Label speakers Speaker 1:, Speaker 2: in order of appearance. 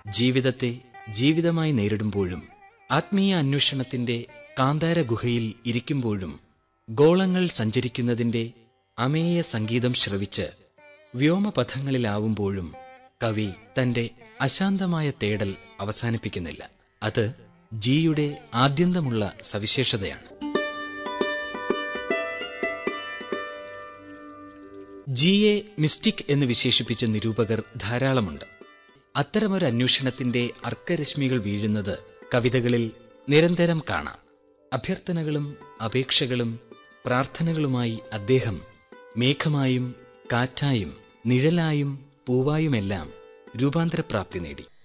Speaker 1: ജീവിതത്തെ ജീവിതമായി നേരിടുമ്പോഴും ആത്മീയ അന്വേഷണത്തിന്റെ കാന്താര ഗുഹയിൽ ഇരിക്കുമ്പോഴും ഗോളങ്ങൾ സഞ്ചരിക്കുന്നതിന്റെ അമേയ സംഗീതം ശ്രവിച്ച് വ്യോമപഥങ്ങളിലാവുമ്പോഴും കവി തന്റെ അശാന്തമായ തേടൽ അവസാനിപ്പിക്കുന്നില്ല അത് ജിയുടെ ആദ്യന്തമുള്ള സവിശേഷതയാണ് ജിയെ മിസ്റ്റിക് എന്ന് വിശേഷിപ്പിച്ച നിരൂപകർ ധാരാളമുണ്ട് അത്തരമൊരു അന്വേഷണത്തിന്റെ അർക്കരശ്മികൾ വീഴുന്നത് കവിതകളിൽ നിരന്തരം കാണാം അഭ്യർത്ഥനകളും അപേക്ഷകളും പ്രാർത്ഥനകളുമായി അദ്ദേഹം മേഘമായും കാറ്റായും നിഴലായും പൂവായുമെല്ലാം രൂപാന്തരപ്രാപ്തി നേടി